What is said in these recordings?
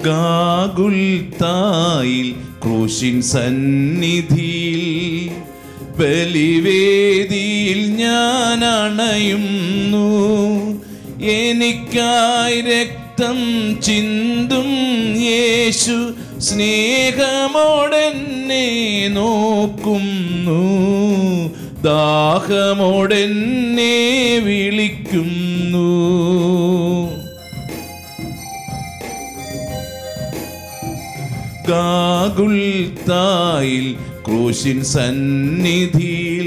ഗാഗുൽത്തായിൽ ക്രൂശിൻ സന്നിധിയിൽ ബലിവേദിയിൽ ഞാൻ അണയുന്നു എനിക്കായി രക്തം ചിന്തും യേശു സ്നേഹമോടെന്നെ നോക്കുന്നു ദാഹമോടെന്നെ വിളിക്കുന്നു ഗാഗുൽത്തായിൽ ക്രൂശിൻ സന്നിധിയിൽ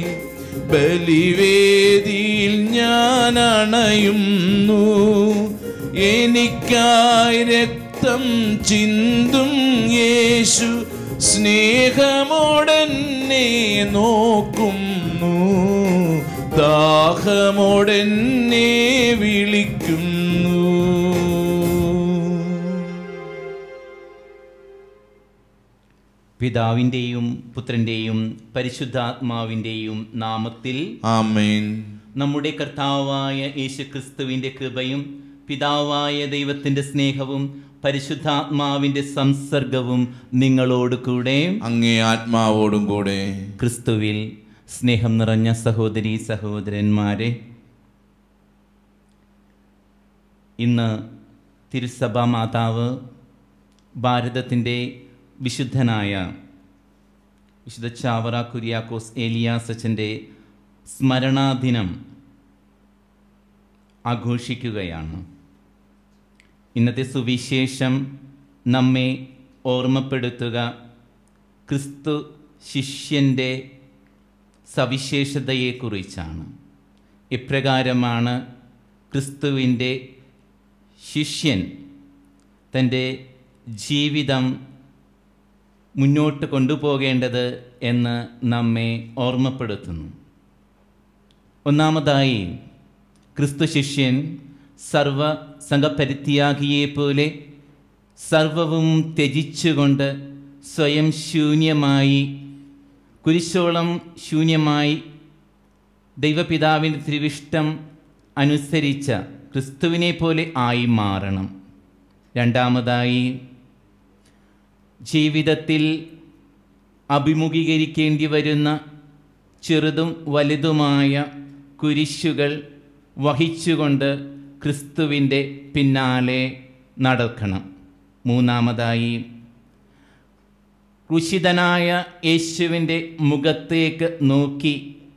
ബലിവേദിയിൽ ഞാൻ അണയുന്നു എനിക്കായി രക്തം ചിന്തും യേശു സ്നേഹമോടെന്നെ നോക്കുന്നു ദാഹമോടെന്നെ വിളിക്കുന്നു പിതാവിൻ്റെയും പുത്രൻ്റെയും പരിശുദ്ധാത്മാവിൻ്റെയും നാമത്തിൽ ആമേൻ നമ്മുടെ കർത്താവായ യേശുക്രിസ്തുവിൻ്റെ കൃപയും പിതാവായ ദൈവത്തിൻ്റെ സ്നേഹവും പരിശുദ്ധാത്മാവിൻ്റെ സംസർഗവും നിങ്ങളോട് കൂടെ അങ്ങേ ആത്മാവോടും കൂടെ ക്രിസ്തുവിൽ സ്നേഹം നിറഞ്ഞ സഹോദരി സഹോദരന്മാരെ ഇന്ന് തിരുസഭാ മാതാവ് ഭാരതത്തിൻ്റെ വിശുദ്ധനായ വിശുദ്ധ ചാവറ കുര്യാക്കോസ് ഏലിയാസച്ചൻ്റെ സ്മരണാദിനം ആഘോഷിക്കുകയാണ് ഇന്നത്തെ സുവിശേഷം നമ്മെ ഓർമ്മപ്പെടുത്തുക ക്രിസ്തു ശിഷ്യൻ്റെ സവിശേഷതയെക്കുറിച്ചാണ് ഇപ്രകാരമാണ് ക്രിസ്തുവിൻ്റെ ശിഷ്യൻ തൻ്റെ ജീവിതം മുന്നോട്ട് കൊണ്ടുപോകേണ്ടത് എന്ന് നമ്മെ ഓർമ്മപ്പെടുത്തുന്നു ഒന്നാമതായി ക്രിസ്തു ശിഷ്യൻ സർവ സംഘപരിത്യാഗിയെപ്പോലെ സർവവും ത്യജിച്ചുകൊണ്ട് സ്വയം ശൂന്യമായി കുരിശോളം ശൂന്യമായി ദൈവപിതാവിൻ്റെ തിരുവിഷ്ടം അനുസരിച്ച ക്രിസ്തുവിനെ പോലെ ആയി മാറണം രണ്ടാമതായി ജീവിതത്തിൽ അഭിമുഖീകരിക്കേണ്ടി വരുന്ന ചെറുതും വലുതുമായ കുരിശുകൾ വഹിച്ചുകൊണ്ട് ക്രിസ്തുവിൻ്റെ പിന്നാലെ നടക്കണം മൂന്നാമതായി ക്രുശിതനായ യേശുവിൻ്റെ മുഖത്തേക്ക് നോക്കി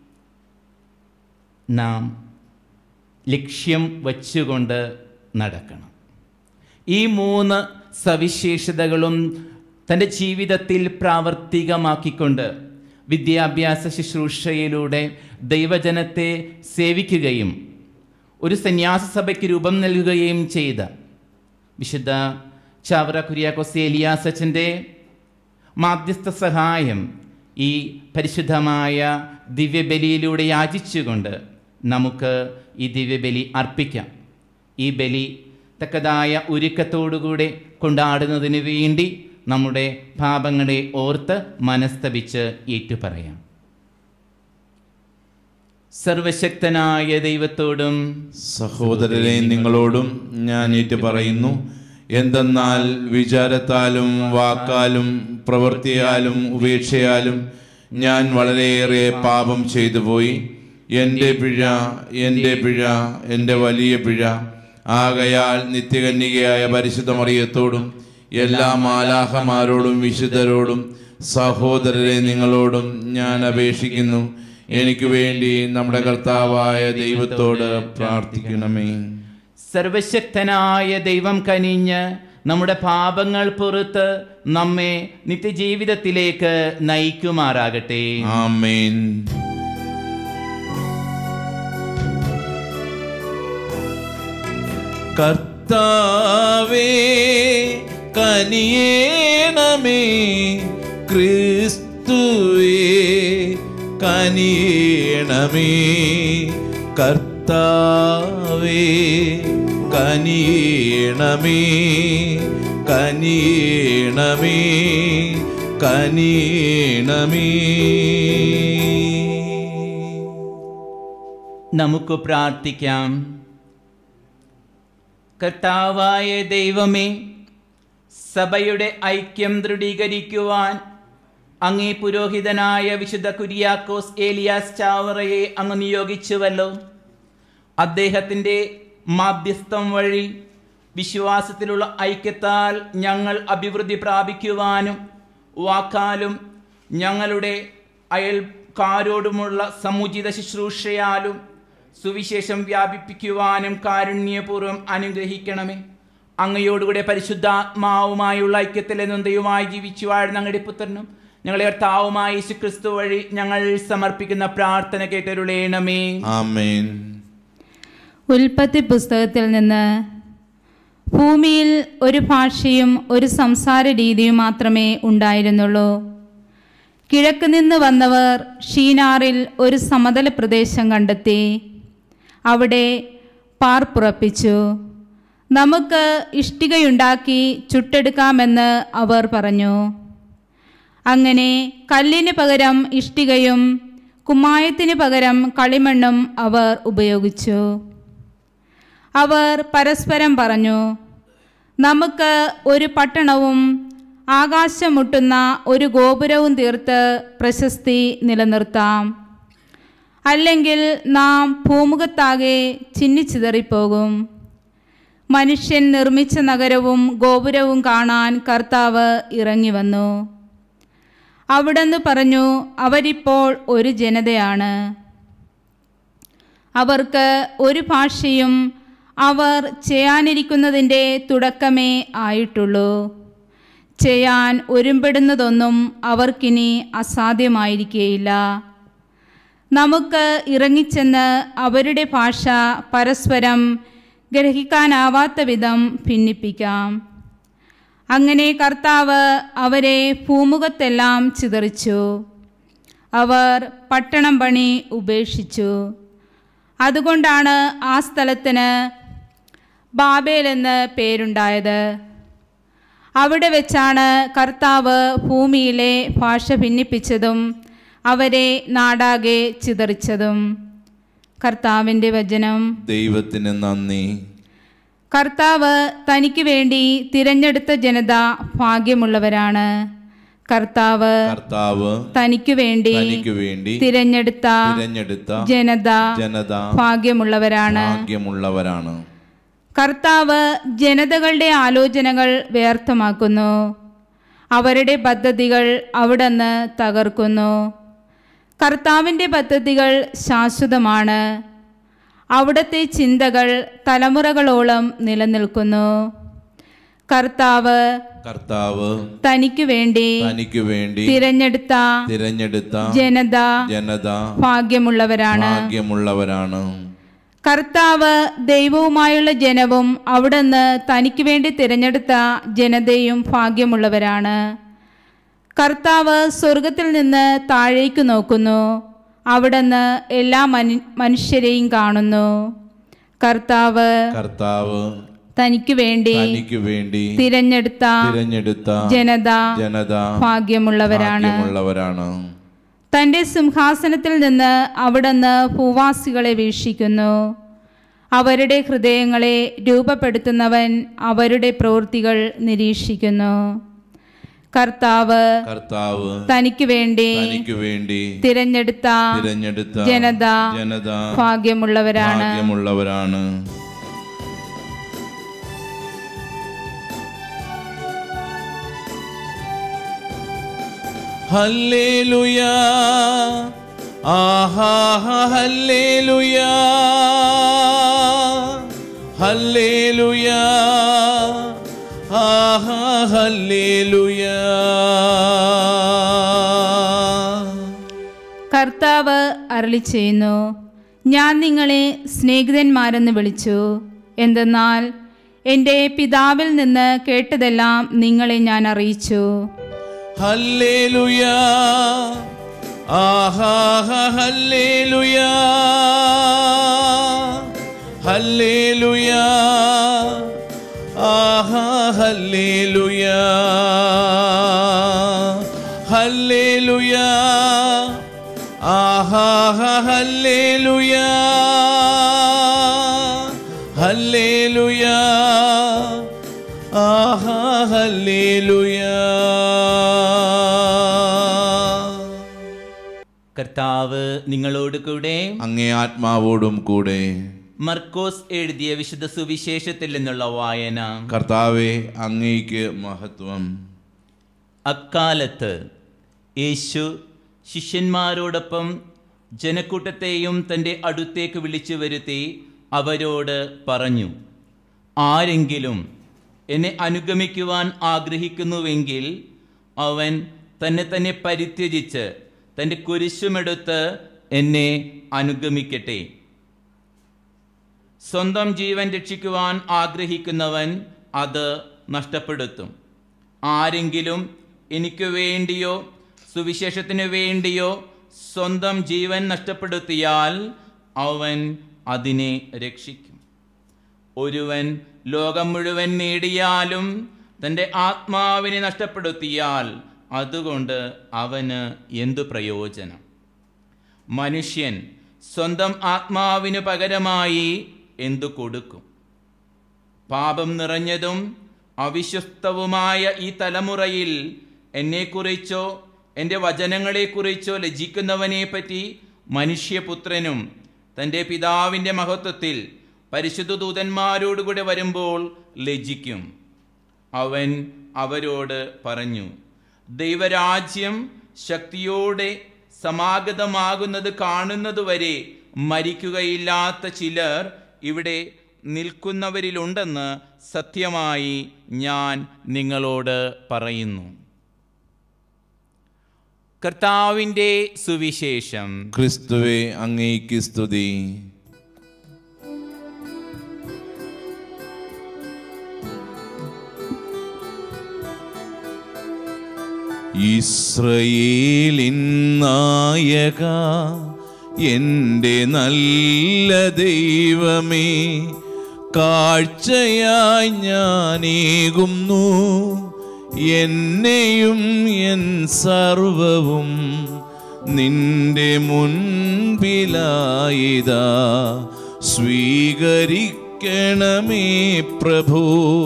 നാം ലക്ഷ്യം വച്ചുകൊണ്ട് നടക്കണം ഈ മൂന്ന് സവിശേഷതകളും തൻ്റെ ജീവിതത്തിൽ പ്രാവർത്തികമാക്കിക്കൊണ്ട് വിദ്യാഭ്യാസ ശുശ്രൂഷയിലൂടെ ദൈവജനത്തെ സേവിക്കുകയും ഒരു സന്യാസ സഭയ്ക്ക് രൂപം നൽകുകയും ചെയ്ത വിശുദ്ധ ചാവറ കുര്യാക്കോസ് ഏലിയാസച്ചൻ്റെ മാധ്യസ്ഥ സഹായം ഈ പരിശുദ്ധമായ ദിവ്യബലിയിലൂടെ യാചിച്ചുകൊണ്ട് നമുക്ക് ഈ ദിവ്യബലി അർപ്പിക്കാം ഈ ബലി തക്കതായ ഒരുക്കത്തോടുകൂടെ കൊണ്ടാടുന്നതിന് വേണ്ടി നമ്മുടെ പാപങ്ങളെ ഓർത്ത് മനസ്തപിച്ച് ഏറ്റുപറയാം സർവശക്തനായ ദൈവത്തോടും സഹോദരരെ നിങ്ങളോടും ഞാൻ ഏറ്റു പറയുന്നു എന്തെന്നാൽ വിചാരത്താലും വാക്കാലും പ്രവൃത്തിയാലും ഉപേക്ഷയാലും ഞാൻ വളരെയേറെ പാപം ചെയ്തു പോയി എൻ്റെ പിഴ എൻ്റെ പിഴ എൻ്റെ വലിയ പിഴ ആകയാൽ നിത്യകന്യകയായ പരിശുദ്ധ മറിയത്തോടും എല്ലാ മാലാഹമാരോടും വിശുദ്ധരോടും സഹോദരരെ നിങ്ങളോടും ഞാൻ അപേക്ഷിക്കുന്നു എനിക്ക് വേണ്ടി നമ്മുടെ കർത്താവായ ദൈവത്തോട് പ്രാർത്ഥിക്കണമേ സർവശക്തനായ ദൈവം കനിഞ്ഞ് നമ്മുടെ പാപങ്ങൾ പുറത്ത് നമ്മെ നിത്യജീവിതത്തിലേക്ക് നയിക്കുമാറാകട്ടെ ആമേൻ കർത്താവേ കനിയേണമേ ക്രിസ്തുവേ കനിയേണമേ കർത്താവേ കനിയേണമേ കനിയേണമേ കനിയേണമേ നമുക്ക് പ്രാർത്ഥിക്കാം കർത്താവായ ദൈവമേ സഭയുടെ ഐക്യം ദൃഢീകരിക്കുവാൻ അങ്ങേ പുരോഹിതനായ വിശുദ്ധ കുര്യാക്കോസ് ഏലിയാസ് ചാവറയെ അങ്ങ് നിയോഗിച്ചുവല്ലോ അദ്ദേഹത്തിൻ്റെ മാധ്യസ്ഥം വഴി വിശ്വാസത്തിലുള്ള ഐക്യത്താൽ ഞങ്ങൾ അഭിവൃദ്ധി പ്രാപിക്കുവാനും വാക്കാലും ഞങ്ങളുടെ അയൽക്കാരോടുമുള്ള സമുചിത ശുശ്രൂഷയാലും സുവിശേഷം വ്യാപിപ്പിക്കുവാനും കാരുണ്യപൂർവ്വം അനുഗ്രഹിക്കണമേ അങ്ങയോടുകൂടെ പരിശുദ്ധാത്മാവുമായുള്ള ഐക്യത്തിൽ എന്നും ദൈവമായി ജീവിച്ചു വാഴുന്ന ഞങ്ങളുടെ പുത്രനും ഞങ്ങളെ കർത്താവുമായ യേശു ക്രിസ്തു വഴി ഞങ്ങൾ സമർപ്പിക്കുന്ന പ്രാർത്ഥന കേട്ടരുളേണമേ ആമേൻ ഉൽപ്പത്തി പുസ്തകത്തിൽ നിന്ന് ഭൂമിയിൽ ഒരു ഭാഷയും ഒരു സംസാര രീതിയും മാത്രമേ ഉണ്ടായിരുന്നുള്ളൂ കിഴക്ക് നിന്ന് വന്നവർ ഷീനാറിൽ ഒരു സമതല പ്രദേശം കണ്ടെത്തി അവിടെ പാർപ്പുറപ്പിച്ചു നമുക്ക് ഇഷ്ടികയുണ്ടാക്കി ചുട്ടെടുക്കാമെന്ന് അവർ പറഞ്ഞു അങ്ങനെ കല്ലിന് പകരം ഇഷ്ടികയും കുമ്മായത്തിന് പകരം കളിമണ്ണും അവർ ഉപയോഗിച്ചു അവർ പരസ്പരം പറഞ്ഞു നമുക്ക് ഒരു പട്ടണവും ആകാശം മുട്ടുന്ന ഒരു ഗോപുരവും തീർത്ത് പ്രശസ്തി നിലനിർത്താം അല്ലെങ്കിൽ നാം ഭൂമുഖത്താകെ ചിന്നിച്ചിതറിപ്പോകും മനുഷ്യൻ നിർമ്മിച്ച നഗരവും ഗോപുരവും കാണാൻ കർത്താവ് ഇറങ്ങി വന്നു അവിടെന്ന് പറഞ്ഞു അവരിപ്പോൾ ഒരു ജനതയാണ് അവർക്ക് ഒരു ഭാഷയും അവർ ചെയ്യാനിരിക്കുന്നതിൻ്റെ തുടക്കമേ ആയിട്ടുള്ളൂ ചെയ്യാൻ ഒരുമ്പെടുന്നതൊന്നും അവർക്കിനി അസാധ്യമായിരിക്കുകയില്ല നമുക്ക് ഇറങ്ങിച്ചെന്ന് അവരുടെ ഭാഷ പരസ്പരം ഗ്രഹിക്കാനാവാത്ത വിധം ഭിന്നിപ്പിക്കാം അങ്ങനെ കർത്താവ് അവരെ ഭൂമുഖത്തെല്ലാം ചിതറിച്ചു അവർ പട്ടണം പണി ഉപേക്ഷിച്ചു അതുകൊണ്ടാണ് ആ സ്ഥലത്തിന് ബാബേൽ എന്ന് പേരുണ്ടായത് അവിടെ വെച്ചാണ് കർത്താവ് ഭൂമിയിലെ ഭാഷ ഭിന്നിപ്പിച്ചതും അവരെ നാടാകെ ചിതറിച്ചതും കർത്താവിൻ്റെ വചനം ദൈവത്തിന് നന്ദി കർത്താവ് തനിക്ക് വേണ്ടി തിരഞ്ഞെടുത്ത ജനത ഭാഗ്യമുള്ളവരാണ് കർത്താവ് കർത്താവ് തനിക്ക് വേണ്ടി തനിക്ക് വേണ്ടി തിരഞ്ഞെടുത്ത തിരഞ്ഞെടുത്ത ജനത ജനത ഭാഗ്യമുള്ളവരാണ് ഭാഗ്യമുള്ളവരാണ് കർത്താവ് ജനതകളുടെ ആലോചനകൾ വ്യർത്ഥമാക്കുന്നു അവരുടെ പദ്ധതികൾ അവിടുന്ന് തകർക്കുന്നു കർത്താവിൻ്റെ പദ്ധതികൾ ശാശ്വതമാണ് അവിടുത്തെ ചിന്തകൾ തലമുറകളോളം നിലനിൽക്കുന്നു കർത്താവ് കർത്താവ് തനിക്ക് വേണ്ടി തനിക്ക് വേണ്ടി തിരഞ്ഞെടുത്ത തിരഞ്ഞെടുത്ത ജനത ജനത ഭാഗ്യമുള്ളവരാണ് ഭാഗ്യമുള്ളവരാണ് കർത്താവ് ദൈവവുമായുള്ള ജനവും അവിടുന്ന് തനിക്ക് വേണ്ടി തിരഞ്ഞെടുത്ത ജനതയും ഭാഗ്യമുള്ളവരാണ് കർത്താവ് സ്വർഗത്തിൽ നിന്ന് താഴേക്ക് നോക്കുന്നു അവിടുന്ന് എല്ലാ മനു മനുഷ്യരെയും കാണുന്നു കർത്താവ് കർത്താവ് തനിക്ക് വേണ്ടി തനിക്ക് വേണ്ടി തിരഞ്ഞെടുത്ത തിരഞ്ഞെടുത്ത ജനത ജനത ഭാഗ്യമുള്ളവരാണ് ഭാഗ്യമുള്ളവരാണ് തൻ്റെ സിംഹാസനത്തിൽ നിന്ന് അവിടുന്ന് ഭൂവാസികളെ വീക്ഷിക്കുന്നു അവരുടെ ഹൃദയങ്ങളെ രൂപപ്പെടുത്തുന്നവൻ അവരുടെ പ്രവൃത്തികൾ നിരീക്ഷിക്കുന്നു കർത്താവ് കർത്താവ് തനിക്ക് വേണ്ടി തനിക്ക് വേണ്ടി തിരഞ്ഞെടുത്ത തിരഞ്ഞെടുത്ത ജനത ജനത ഭാഗ്യമുള്ളവരാണ് ഭാഗ്യമുള്ളവരാണ് ഹല്ലേലൂയാ ആഹാ ഹല്ലേലൂയാ ഹല്ലേലൂയാ ആഹാ ഹല്ലേലൂയാ കർത്താവ് അരളി ചെയ്യുന്നു ഞാൻ നിങ്ങളെ സ്നേഹിതന്മാരെന്ന് വിളിച്ചു എന്തെന്നാൽ എൻ്റെ പിതാവിൽ നിന്ന് കേട്ടതെല്ലാം നിങ്ങളെ ഞാൻ അറിയിച്ചു ഹല്ലേലൂയാ ആഹാ ഹല്ലേലൂയാ ഹല്ലേലൂയാ ആഹാ ഹല്ലേലൂയാ ഹല്ലേലൂയാ ആഹാ ഹല്ലേലൂയാ ഹല്ലേലൂയാ ആഹാ ഹല്ലേലൂയ കർത്താവ് നിങ്ങളോട് കൂടെ അങ്ങേ ആത്മാവോടും കൂടെ മർക്കോസ് എഴുതിയ വിശുദ്ധ സുവിശേഷത്തിൽ നിന്നുള്ള വായന കർത്താവെ അങ്ങേക്ക് മഹത്വം അക്കാലത്ത് യേശു ശിഷ്യന്മാരോടൊപ്പം ജനക്കൂട്ടത്തെയും തൻ്റെ അടുത്തേക്ക് വിളിച്ചു വരുത്തി അവരോട് പറഞ്ഞു ആരെങ്കിലും എന്നെ അനുഗമിക്കുവാൻ ആഗ്രഹിക്കുന്നുവെങ്കിൽ അവൻ തന്നെ തന്നെ പരിത്യജിച്ച് തൻ്റെ കുരിശുമെടുത്ത് എന്നെ അനുഗമിക്കട്ടെ സ്വന്തം ജീവൻ രക്ഷിക്കുവാൻ ആഗ്രഹിക്കുന്നവൻ അത് നഷ്ടപ്പെടുത്തും ആരെങ്കിലും എനിക്ക് വേണ്ടിയോ സുവിശേഷത്തിന് വേണ്ടിയോ സ്വന്തം ജീവൻ നഷ്ടപ്പെടുത്തിയാൽ അവൻ അതിനെ രക്ഷിക്കും ഒരുവൻ ലോകം മുഴുവൻ നേടിയാലും തൻ്റെ ആത്മാവിനെ നഷ്ടപ്പെടുത്തിയാൽ അതുകൊണ്ട് അവന് എന്തു പ്രയോജനം മനുഷ്യൻ സ്വന്തം ആത്മാവിന് പകരമായി എന്തു കൊടുക്കും പാപം നിറഞ്ഞതും അവിശ്വസ്തവുമായ ഈ തലമുറയിൽ എന്നെക്കുറിച്ചോ എൻ്റെ വചനങ്ങളെക്കുറിച്ചോ ലജിക്കുന്നവനെ പറ്റി മനുഷ്യപുത്രനും തൻ്റെ പിതാവിൻ്റെ മഹത്വത്തിൽ പരിശുദ്ധ ദൂതന്മാരോടുകൂടെ വരുമ്പോൾ ലജിക്കും അവൻ അവരോട് പറഞ്ഞു ദൈവരാജ്യം ശക്തിയോടെ സമാഗതമാകുന്നത് കാണുന്നതുവരെ മരിക്കുകയില്ലാത്ത ചിലർ ഇവിടെ നിൽക്കുന്നവരിലുണ്ടെന്ന് സത്യമായി ഞാൻ നിങ്ങളോട് പറയുന്നു കർത്താവിൻ്റെ സുവിശേഷം ക്രിസ്തുവെ അങ്ങേക്ക് സ്തുതി ഇസ്രയേലിൻ നായക എൻ്റെ നല്ല ദൈവമേ കാഴ്ചയായി ഞാനേകുന്നു എന്നെയും എൻ സർവവും നിന്റെ മുൻപിലായിതാ സ്വീകരിക്കണമേ പ്രഭു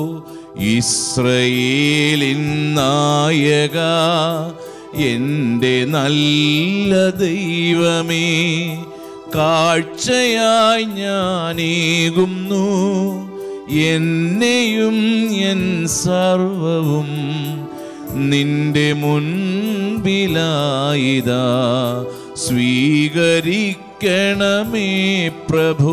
ഇസ്രയേലിൻ നായക എൻ്റെ നല്ല ദൈവമേ കാഴ്ചയായി ഞാനേകുന്നു എന്നെയും എൻ സർവവും നിന്റെ മുൻപിലായിതാ സ്വീകരിക്കണമേ പ്രഭു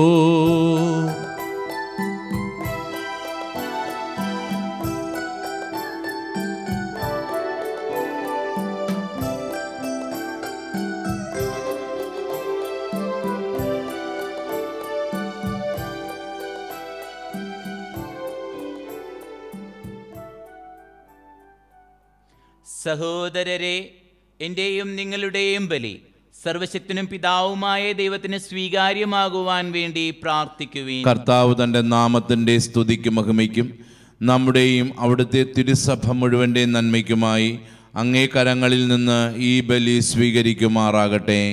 സഹോദരരെ എൻ്റെയും നിങ്ങളുടെയും ബലി സർവശക്തനും പിതാവുമായ ദൈവത്തിന് സ്വീകാര്യമാകുവാൻ വേണ്ടി പ്രാർത്ഥിക്കുവീൻ കർത്താവ് തൻ്റെ നാമത്തിൻ്റെ സ്തുതിക്ക് മഹിമയ്ക്കും നമ്മുടെയും അവിടുത്തെ തിരുസഭ മുഴുവൻ്റെ നന്മയ്ക്കുമായി അങ്ങേ കരങ്ങളിൽ നിന്ന് ഈ ബലി സ്വീകരിക്കുമാറാകട്ടെ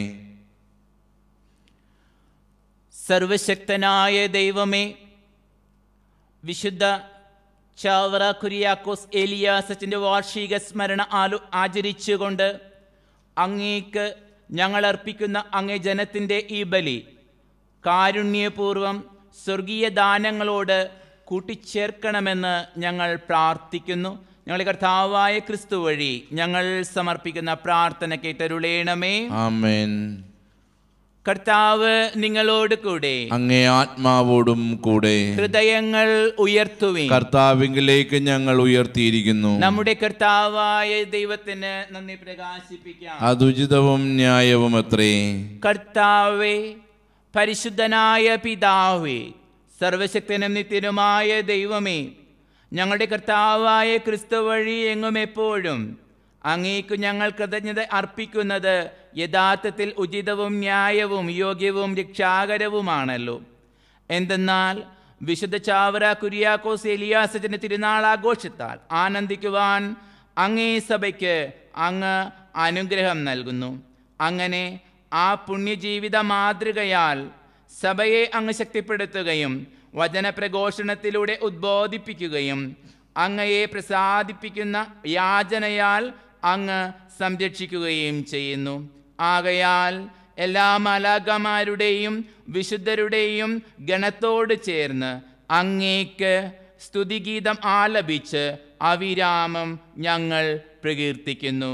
സർവശക്തനായ ദൈവമേ വിശുദ്ധ ചാവറ കുര്യാക്കോസ് ഏലിയാസച്ചിൻ്റെ വാർഷിക സ്മരണ ആലു ആചരിച്ചുകൊണ്ട് അങ്ങേക്ക് ഞങ്ങൾ അർപ്പിക്കുന്ന അങ്ങേ ജനത്തിൻ്റെ ഈ ബലി കാരുണ്യപൂർവം സ്വർഗീയ ദാനങ്ങളോട് കൂട്ടിച്ചേർക്കണമെന്ന് ഞങ്ങൾ പ്രാർത്ഥിക്കുന്നു ഞങ്ങളുടെ കർത്താവായ ക്രിസ്തു വഴി ഞങ്ങൾ സമർപ്പിക്കുന്ന പ്രാർത്ഥന കേട്ടരുളേണമേ ആമേൻ കർത്താവ് നിങ്ങളോട് കൂടെ അങ്ങേ ആത്മാവോടും കൂടെ ഹൃദയങ്ങൾ ഉയർത്തുവീൻ കർത്താവിങ്കിലേക്ക് ഞങ്ങൾ ഉയർത്തിയിരിക്കുന്നു നമ്മുടെ കർത്താവായ ദൈവത്തിന് നന്ദി പ്രകാശിപ്പിക്കാം അതുചിതവും ന്യായവും എത്രേ കർത്താവേ പരിശുദ്ധനായ പിതാവേ സർവശക്തനും നിത്യനുമായ ദൈവമേ ഞങ്ങളുടെ കർത്താവായ ക്രിസ്തു വഴി എങ്ങും എപ്പോഴും അങ്ങേക്കു ഞങ്ങൾ കൃതജ്ഞത അർപ്പിക്കുന്നത് യഥാർത്ഥത്തിൽ ഉചിതവും ന്യായവും യോഗ്യവും രക്ഷാകരവുമാണല്ലോ എന്തെന്നാൽ വിശുദ്ധ ചാവറ കുര്യാക്കോസ് എലിയാസജന്റെ തിരുനാൾ ആഘോഷത്താൽ ആനന്ദിക്കുവാൻ അങ്ങേ സഭയ്ക്ക് അങ്ങ് അനുഗ്രഹം നൽകുന്നു അങ്ങനെ ആ പുണ്യജീവിത മാതൃകയാൽ സഭയെ അങ്ങ് ശക്തിപ്പെടുത്തുകയും വചനപ്രഘോഷണത്തിലൂടെ ഉദ്ബോധിപ്പിക്കുകയും അങ്ങയെ പ്രസാദിപ്പിക്കുന്ന യാചനയാൽ അങ്ങ് സംരക്ഷിക്കുകയും ചെയ്യുന്നു ആകയാൽ എല്ലാ മലാകമാരുടെയും വിശുദ്ധരുടെയും ഗണത്തോട് ചേർന്ന് അങ്ങേക്ക് സ്തുതിഗീതം ആലപിച്ച് അവിരാമം ഞങ്ങൾ പ്രകീർത്തിക്കുന്നു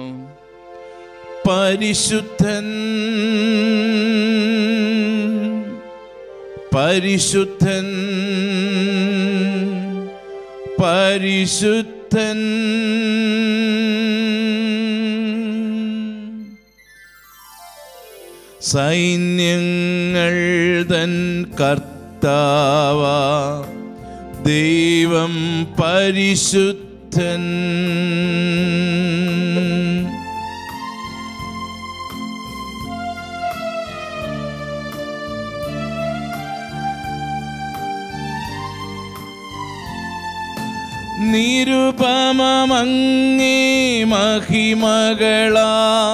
പരിശുദ്ധൻ പരിശുദ്ധൻ പരിശുദ്ധൻ സൈന്യങ്ങൾ തൻ കർത്താവ ദൈവം പരിശുദ്ധൻ നിരുപമങ്ങേ മഹിമകളാ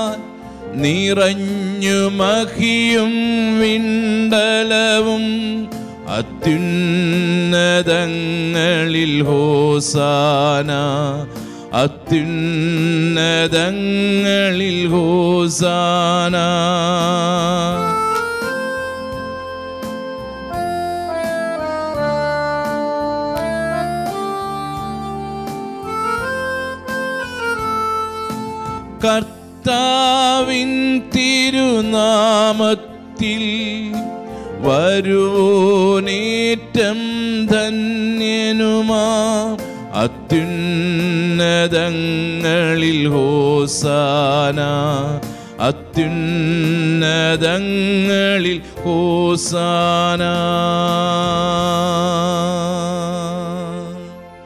നിറഞ്ഞു മഹിയും വിണ്ടലവും അത്യുന്നതങ്ങളിൽ ഹോസാന അത്യുന്നതങ്ങളിൽ ഹോസാന കർത്താവിൻ തിരുനാമത്തിൽ വരുവോനേറ്റം ധന്യനുമാ അത്യുന്നതങ്ങളിൽ ഹോസാന അത്യുന്നതങ്ങളിൽ ഹോസാന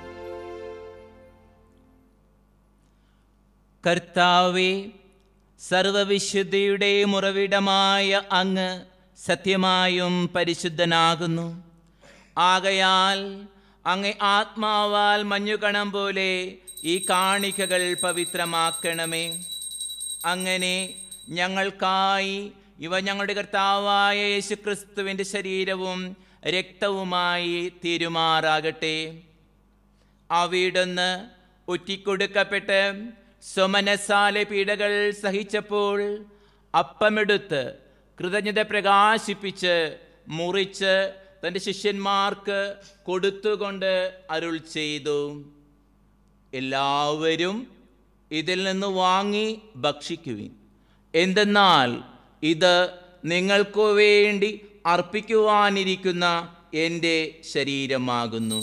കർത്താവെ സർവവിശുദ്ധിയുടെ ഉറവിടമായ അങ്ങ് സത്യമായും പരിശുദ്ധനാകുന്നു ആകയാൽ അങ്ങ് ആത്മാവാൽ മഞ്ഞുകണം പോലെ ഈ കാണിക്കകൾ പവിത്രമാക്കണമേ അങ്ങനെ ഞങ്ങൾക്കായി ഇവ ഞങ്ങളുടെ കർത്താവായ യേശുക്രിസ്തുവിൻ്റെ ശരീരവും രക്തവുമായി തീരുമാറാകട്ടെ അവിടുന്ന് ഒറ്റിക്കൊടുക്കപ്പെട്ട് സ്വമനസാലെ പീഡകൾ സഹിച്ചപ്പോൾ അപ്പമെടുത്ത് കൃതജ്ഞത പ്രകാശിപ്പിച്ച് മുറിച്ച് തൻ്റെ ശിഷ്യന്മാർക്ക് കൊടുത്തുകൊണ്ട് അരുൾ ചെയ്തു എല്ലാവരും ഇതിൽ നിന്ന് വാങ്ങി ഭക്ഷിക്കുവിൻ എന്തെന്നാൽ ഇത് നിങ്ങൾക്കു വേണ്ടി അർപ്പിക്കുവാനിരിക്കുന്ന എൻ്റെ ശരീരമാകുന്നു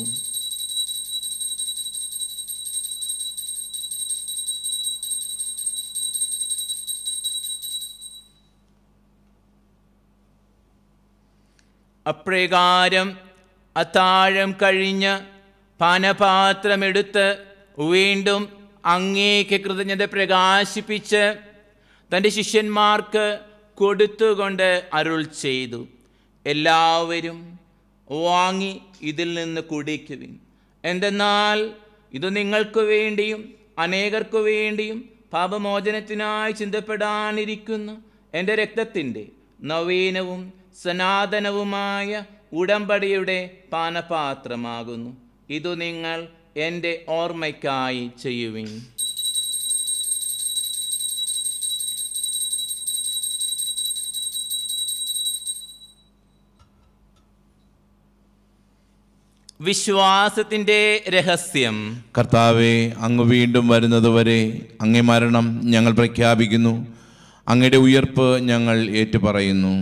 അപ്രകാരം അത്താഴം കഴിഞ്ഞ് പാനപാത്രമെടുത്ത് വീണ്ടും അങ്ങേക്ക് കൃതജ്ഞത പ്രകാശിപ്പിച്ച് തൻ്റെ ശിഷ്യന്മാർക്ക് കൊടുത്തുകൊണ്ട് അരുൾ ചെയ്തു എല്ലാവരും വാങ്ങി ഇതിൽ നിന്ന് കുടിക്കുവിൻ എന്തെന്നാൽ ഇത് നിങ്ങൾക്ക് വേണ്ടിയും അനേകർക്കു വേണ്ടിയും പാപമോചനത്തിനായി ചിന്തപ്പെടാനിരിക്കുന്ന എൻ്റെ രക്തത്തിൻ്റെ നവീനവും സനാതനവുമായ ഉടമ്പടിയുടെ പാനപാത്രമാകുന്നു ഇതു നിങ്ങൾ എൻ്റെ ഓർമ്മയ്ക്കായി ചെയ്യുവിൻ വിശ്വാസത്തിൻ്റെ രഹസ്യം കർത്താവെ അങ്ങ് വീണ്ടും വരുന്നതുവരെ അങ്ങേ മരണം ഞങ്ങൾ പ്രഖ്യാപിക്കുന്നു അങ്ങയുടെ ഉയർപ്പ് ഞങ്ങൾ ഏറ്റുപറയുന്നു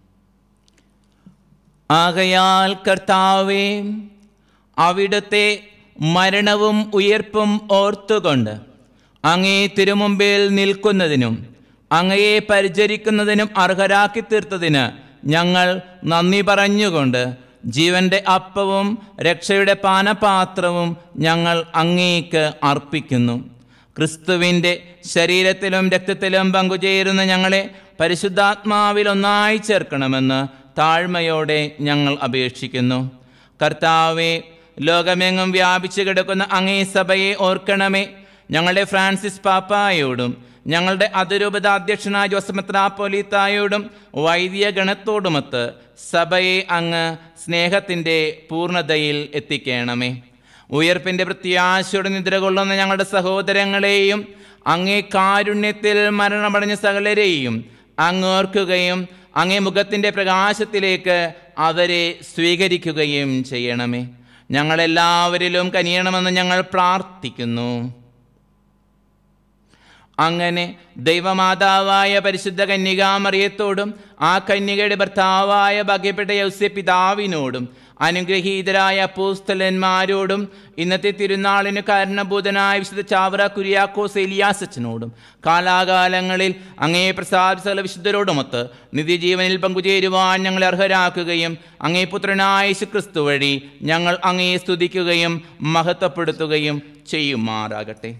ആകയാൽ കർത്താവേ അവിടുത്തെ മരണവും ഉയർപ്പും ഓർത്തുകൊണ്ട് അങ്ങേ തിരുമുമ്പിൽ നിൽക്കുന്നതിനും അങ്ങയെ പരിചരിക്കുന്നതിനും അർഹരാക്കി തീർത്തതിന് ഞങ്ങൾ നന്ദി പറഞ്ഞുകൊണ്ട് ജീവന്റെ അപ്പവും രക്ഷയുടെ പാനപാത്രവും ഞങ്ങൾ അങ്ങേക്ക് അർപ്പിക്കുന്നു ക്രിസ്തുവിൻ്റെ ശരീരത്തിലും രക്തത്തിലും പങ്കുചേരുന്ന ഞങ്ങളെ പരിശുദ്ധാത്മാവിൽ ഒന്നായി ചേർക്കണമെന്ന് താഴ്മയോടെ ഞങ്ങൾ അപേക്ഷിക്കുന്നു കർത്താവെ ലോകമെങ്ങും വ്യാപിച്ചു കിടക്കുന്ന അങ്ങേ സഭയെ ഓർക്കണമേ ഞങ്ങളുടെ ഫ്രാൻസിസ് പാപ്പായോടും ഞങ്ങളുടെ അതിരൂപത അധ്യക്ഷനായ ജോസഫ് മെത്രാപ്പൊലീത്തായോടും വൈദിക ഗണത്തോടുമൊത്ത് സഭയെ അങ്ങ് സ്നേഹത്തിൻ്റെ പൂർണ്ണതയിൽ എത്തിക്കണമേ ഉയർപ്പിന്റെ പ്രത്യാശയോടെ നിദ്ര കൊള്ളുന്ന ഞങ്ങളുടെ സഹോദരങ്ങളെയും അങ്ങേ കാരുണ്യത്തിൽ മരണമടഞ്ഞ സകലരെയും അങ്ങ് ഓർക്കുകയും അങ്ങേ മുഖത്തിന്റെ പ്രകാശത്തിലേക്ക് അവരെ സ്വീകരിക്കുകയും ചെയ്യണമേ ഞങ്ങളെല്ലാവരിലും കനിയണമെന്ന് ഞങ്ങൾ പ്രാർത്ഥിക്കുന്നു അങ്ങനെ ദൈവമാതാവായ പരിശുദ്ധ കന്യകാമറിയത്തോടും ആ കന്യകയുടെ ഭർത്താവായ ഭാഗ്യപ്പെട്ട യൗസ്യ പിതാവിനോടും അനുഗ്രഹീതരായ അപ്പോസ്തലന്മാരോടും ഇന്നത്തെ തിരുനാളിന് കാരണഭൂതനായ വിശുദ്ധ ചാവറ കുര്യാക്കോസ് എലിയാസച്ചനോടും കാലാകാലങ്ങളിൽ അങ്ങേ പ്രസാദിസകല വിശുദ്ധരോടുമൊത്ത് നിത്യജീവനിൽ പങ്കുചേരുവാൻ ഞങ്ങളെ അർഹരാക്കുകയും അങ്ങേ പുത്രനായ യേശുക്രിസ്തു വഴി ഞങ്ങൾ അങ്ങയെ സ്തുതിക്കുകയും മഹത്വപ്പെടുത്തുകയും ചെയ്യുമാറാകട്ടെ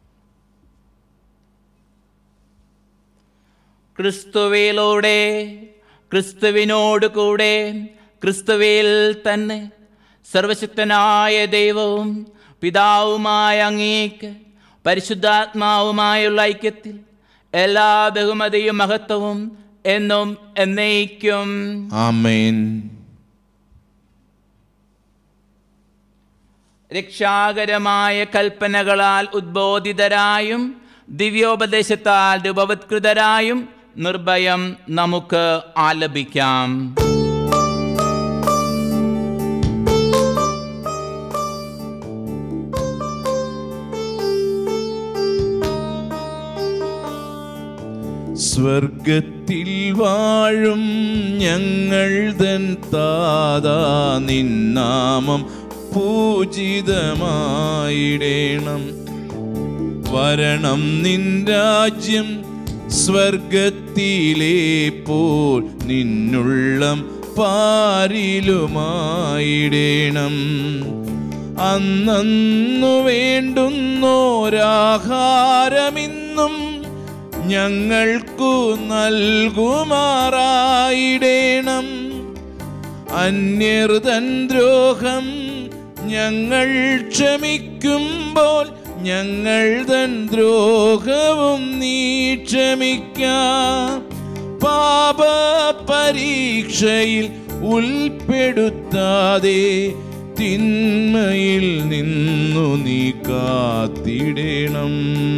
ക്രിസ്തുവിലൂടെ ക്രിസ്തുവിനോട് കൂടെ ക്രിസ്തുവിൽ തന്നെ സർവശക്തനായ ദൈവവും പിതാവുമായ അങ്ങേക്ക് പരിശുദ്ധാത്മാവുമായുള്ള ഐക്യത്തിൽ എല്ലാ ബഹുമതിയും മഹത്വവും എന്നും എന്നേക്കും ആമേൻ രക്ഷാകരമായ കൽപ്പനകളാൽ ഉദ്ബോധിതരായും ദിവ്യോപദേശത്താൽ രൂപവത്കൃതരായും നിർഭയം നമുക്ക് ആലപിക്കാം സ്വർഗത്തിൽ വാഴും ഞങ്ങൾ തൻ താതാ നിന്നാമം പൂജിതമായിടേണം വരണം നിൻ രാജ്യം സ്വർഗത്തിലെ പോൽ നിന്നുള്ളം പാരിലുമായിടേണം അന്നു വേണ്ടുന്നോരാഹാരമിന്നും ഞങ്ങൾക്കു നൽകുമാറായിടേണം അന്യർതൻ ദ്രോഹം ഞങ്ങൾ ക്ഷമിക്കുമ്പോൾ ഞങ്ങൾ തൻ ദ്രോഹവും നീ ക്ഷമിക്കാം പാപ പരീക്ഷയിൽ ഉൾപ്പെടുത്താതെ തിന്മയിൽ നിന്നു നീ കാത്തിടണം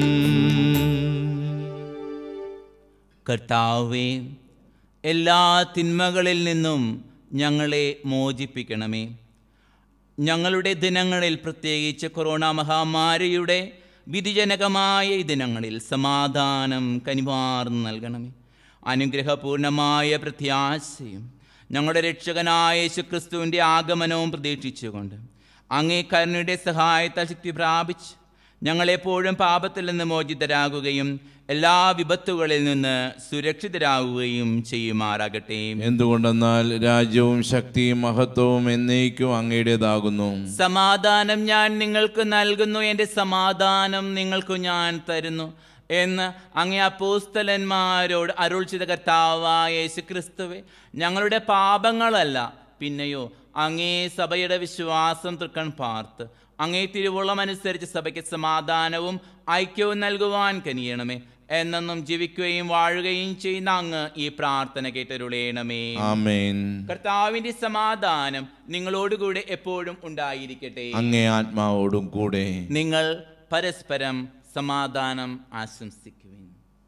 കർത്താവേ എല്ലാ തിന്മകളിൽ നിന്നും ഞങ്ങളെ മോചിപ്പിക്കണമേ ഞങ്ങളുടെ ദിനങ്ങളിൽ പ്രത്യേകിച്ച് കൊറോണ മഹാമാരിയുടെ വിധിജനകമായ ഈ ദിനങ്ങളിൽ സമാധാനം കനിവാർന്ന് നൽകണമേ അനുഗ്രഹപൂർണമായ പ്രത്യാശയും ഞങ്ങളുടെ രക്ഷകനായ യേശുക്രിസ്തുവിൻ്റെ ആഗമനവും പ്രതീക്ഷിച്ചുകൊണ്ട് അങ്ങേ കരുണയുടെ സഹായത്താൽ ശക്തി പ്രാപിച്ച് ഞങ്ങളെപ്പോഴും പാപത്തിൽ നിന്ന് മോചിതരാകുകയും എല്ലാ വിപത്തുകളിൽ നിന്ന് സുരക്ഷിതരാകുകയും ചെയ്യുമാറാകട്ടെ എന്തുകൊണ്ടെന്നാൽ രാജ്യവും ശക്തിയും മഹത്വവും എന്നേക്കും അങ്ങയുടേതാകുന്നു സമാധാനം ഞാൻ നിങ്ങൾക്ക് നൽകുന്നു എൻ്റെ സമാധാനം നിങ്ങൾക്ക് ഞാൻ തരുന്നു എന്ന് അങ്ങേ അപ്പോസ്തലന്മാരോട് അരുൾ ചെയ്ത കർത്താവായ യേശു ക്രിസ്തുവെ ഞങ്ങളുടെ പാപങ്ങളല്ല പിന്നെയോ അങ്ങേ സഭയുടെ വിശ്വാസം തൃക്കൺ പാർത്ത് അങ്ങേ തിരുവുള്ളം അനുസരിച്ച് സഭയ്ക്ക് സമാധാനവും ഐക്യവും നൽകുവാൻ കനിയണമേ എന്നെന്നും ജീവിക്കുകയും വാഴുകയും ചെയ്യുന്ന അങ്ങ് ഈ പ്രാർത്ഥന കേട്ടരുളേണമേ ആമേൻ കർത്താവിന്റെ സമാധാനം നിങ്ങളോടുകൂടെ എപ്പോഴും ഉണ്ടായിരിക്കട്ടെ അങ്ങേ ആത്മാവോടും കൂടെ നിങ്ങൾ പരസ്പരം സമാധാനം ആശംസിക്കുവിൻ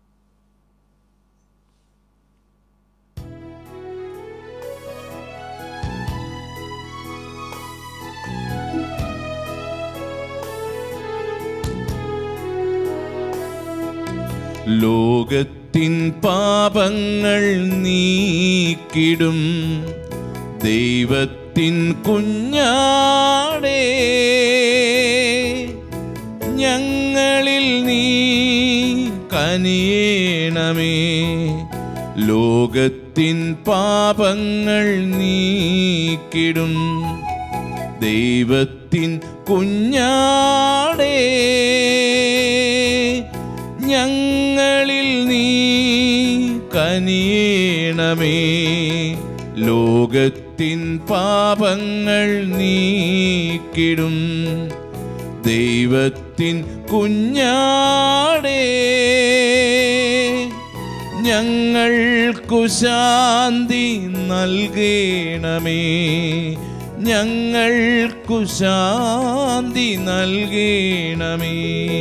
ലോകത്തിൻ പാപങ്ങൾ നീക്കിടും ദൈവത്തിൻ കുഞ്ഞാടേ ഞങ്ങളിൽ നീ കനിയേണമേ ലോകത്തിൻ പാപങ്ങൾ നീക്കിടും ദൈവത്തിൻ കുഞ്ഞാടേ ഞങ്ങളിൽ നീ കനിയേണമേ ലോകത്തിൻ പാപങ്ങൾ നീക്കിടും ദൈവത്തിൻ കുഞ്ഞാടേ ഞങ്ങൾക്കു ശാന്തി നൽകേണമേ ഞങ്ങൾക്കു ശാന്തി നൽകണമേ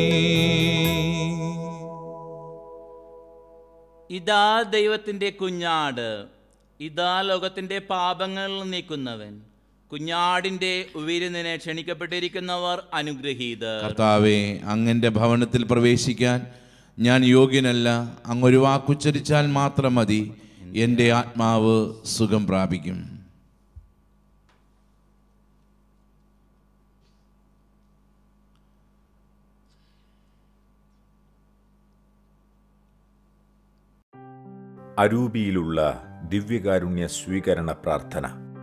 ഇതാ ദൈവത്തിൻ്റെ കുഞ്ഞാട് ഇതാ ലോകത്തിൻ്റെ പാപങ്ങൾ നീക്കുന്നവൻ കുഞ്ഞാടിൻ്റെ ഉയരുന്നതിനെ ക്ഷണിക്കപ്പെട്ടിരിക്കുന്നവർ അനുഗ്രഹീതർ കർത്താവെ അങ്ങന്റെ ഭവനത്തിൽ പ്രവേശിക്കാൻ ഞാൻ യോഗ്യനല്ല അങ്ങൊരു വാക്കുച്ചരിച്ചാൽ മാത്രം മതി എൻ്റെ ആത്മാവ് സുഖം പ്രാപിക്കും അരൂപിയിലുള്ള ദിവ്യകാരുണ്യ സ്വീകരണ പ്രാർത്ഥന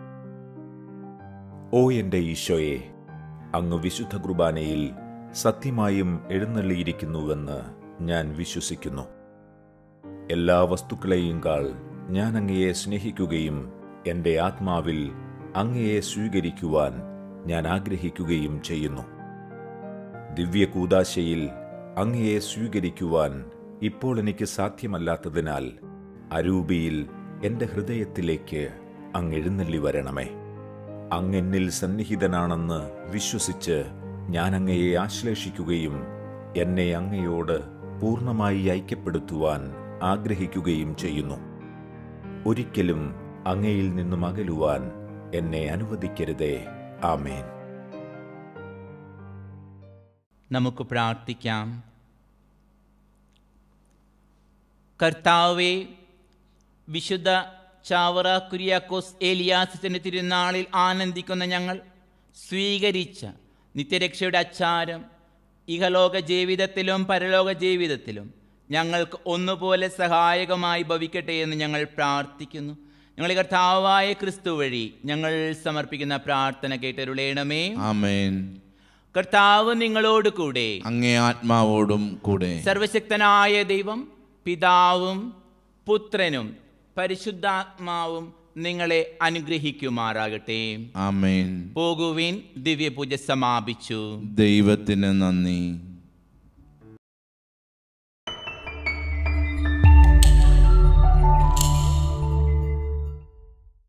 ഓ എന്റെ ഈശോയെ അങ്ങ് വിശുദ്ധ കുർബാനയിൽ സത്യമായും എഴുന്നള്ളിയിരിക്കുന്നുവെന്ന് ഞാൻ വിശ്വസിക്കുന്നു എല്ലാ വസ്തുക്കളെയും കാൾ ഞാൻ അങ്ങയെ സ്നേഹിക്കുകയും എന്റെ ആത്മാവിൽ അങ്ങയെ സ്വീകരിക്കുവാൻ ഞാൻ ആഗ്രഹിക്കുകയും ചെയ്യുന്നു ദിവ്യകൂദാശയിൽ അങ്ങയെ സ്വീകരിക്കുവാൻ ഇപ്പോൾ എനിക്ക് സാധ്യമല്ലാത്തതിനാൽ അരൂപിയിൽ എന്റെ ഹൃദയത്തിലേക്ക് അങ്ങ് എഴുന്നള്ളി വരണമേ അങ്ങെന്നിൽ സന്നിഹിതനാണെന്ന് വിശ്വസിച്ച് ഞാൻ അങ്ങയെ ആശ്ലേഷിക്കുകയും എന്നെ അങ്ങയോട് പൂർണ്ണമായി ഐക്യപ്പെടുത്തുവാൻ ആഗ്രഹിക്കുകയും ചെയ്യുന്നു ഒരിക്കലും അങ്ങയിൽ നിന്നും അകലുവാൻ എന്നെ അനുവദിക്കരുതേ ആമേൻ നമുക്ക് പ്രാർത്ഥിക്കാം കർത്താവെ വിശുദ്ധ ചാവറ കുര്യാക്കോസ് ഏലിയാസിന്റെ തിരുനാളിൽ ആനന്ദിക്കുന്ന ഞങ്ങൾ സ്വീകരിച്ച നിത്യരക്ഷയുടെ അച്ചാരം ഇഹലോക ജീവിതത്തിലും പരലോക ജീവിതത്തിലും ഞങ്ങൾക്ക് ഒന്നുപോലെ സഹായകമായി ഭവിക്കട്ടെ എന്ന് ഞങ്ങൾ പ്രാർത്ഥിക്കുന്നു ഞങ്ങളെ കർത്താവായ ക്രിസ്തു വഴി ഞങ്ങൾ സമർപ്പിക്കുന്ന പ്രാർത്ഥന കേട്ടരുളേണമേ ആമേൻ കർത്താവ് നിങ്ങളോട് കൂടെ അങ്ങേ ആത്മാവോടും കൂടെ സർവശക്തനായ ദൈവം പിതാവും പുത്രനും പരിശുദ്ധാത്മാവും നിങ്ങളെ അനുഗ്രഹിക്കുമാറാകട്ടെ ആമേൻ പോകുവിൻ ദിവ്യപൂജ സമാപിച്ചു ദൈവത്തിന് നന്ദി